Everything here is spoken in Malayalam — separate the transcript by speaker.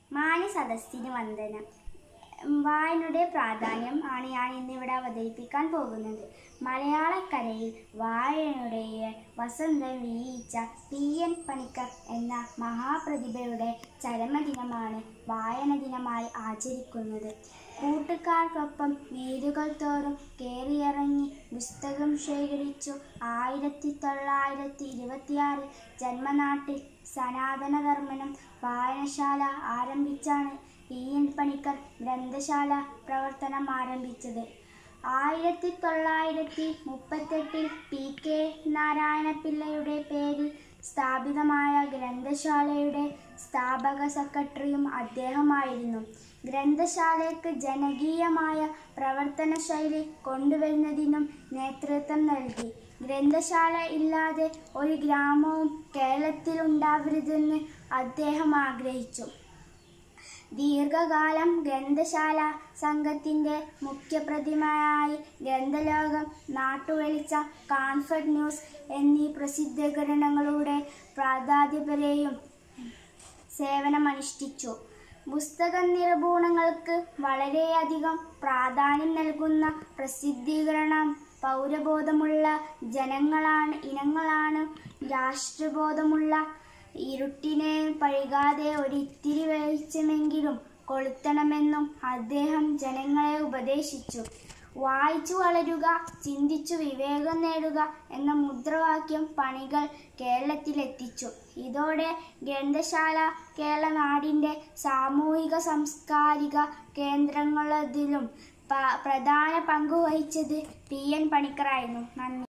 Speaker 1: മാന്യ സദസ്സിന് വന്ദനം വായനയുടെ പ്രാധാന്യം ആണ് ഞാൻ ഇന്നിവിടെ അവതരിപ്പിക്കാൻ പോകുന്നത് മലയാളക്കരയിൽ വായനയുടെ വസന്തം വീയിച്ച പി എൻ പണിക്കർ എന്ന മഹാപ്രതിഭയുടെ ചരമദിനമാണ് വായന ദിനമായി ആചരിക്കുന്നത് കൂട്ടുകാർക്കൊപ്പം വീടുകൾ തോറും കയറിയിറങ്ങി പുസ്തകം ശേഖരിച്ചു ആയിരത്തി തൊള്ളായിരത്തി ഇരുപത്തിയാറിൽ ജന്മനാട്ടിൽ സനാതനധർമ്മനം വായനശാല ആരംഭിച്ചാണ് പി എൻ പണിക്കർ ഗ്രന്ഥശാല പ്രവർത്തനം ആരംഭിച്ചത് ആയിരത്തി തൊള്ളായിരത്തി മുപ്പത്തെട്ടിൽ പി കെ നാരായണപിള്ളയുടെ പേരിൽ സ്ഥാപിതമായ ഗ്രന്ഥശാലയുടെ സ്ഥാപക സെക്രട്ടറിയും അദ്ദേഹമായിരുന്നു ഗ്രന്ഥശാലയ്ക്ക് ജനകീയമായ പ്രവർത്തന ശൈലി കൊണ്ടുവരുന്നതിനും നേതൃത്വം നൽകി ഗ്രന്ഥശാല ഇല്ലാതെ ഒരു ഗ്രാമവും കേരളത്തിലുണ്ടാവരുതെന്ന് അദ്ദേഹം ആഗ്രഹിച്ചു ദീർഘകാലം ഗ്രന്ഥശാല സംഘത്തിൻ്റെ മുഖ്യപ്രതിമയായി ഗ്രന്ഥലോകം നാട്ടുവെളിച്ച കാൺഫഡ് ന്യൂസ് എന്നീ പ്രസിദ്ധീകരണങ്ങളുടെ പ്രാധാന്യപരെയും സേവനമനുഷ്ഠിച്ചു പുസ്തക നിറപൂണങ്ങൾക്ക് വളരെയധികം പ്രാധാന്യം നൽകുന്ന പ്രസിദ്ധീകരണം പൗരബോധമുള്ള ജനങ്ങളാണ് ഇനങ്ങളാണ് രാഷ്ട്രബോധമുള്ള ഇരുട്ടിനെ പഴുകാതെ ഒരിത്തിരി വെളിച്ചമെങ്കിലും കൊളുത്തണമെന്നും അദ്ദേഹം ജനങ്ങളെ ഉപദേശിച്ചു വായിച്ചു വളരുക ചിന്തിച്ചു വിവേകം നേടുക എന്ന മുദ്രാവാക്യം പണികൾ കേരളത്തിലെത്തിച്ചു ഇതോടെ ഗ്രന്ഥശാല കേരള നാടിൻ്റെ സാമൂഹിക സാംസ്കാരിക കേന്ദ്രങ്ങളതിലും പ- പ്രധാന പങ്ക് വഹിച്ചത് പി എൻ പണിക്കറായിരുന്നു നന്ദി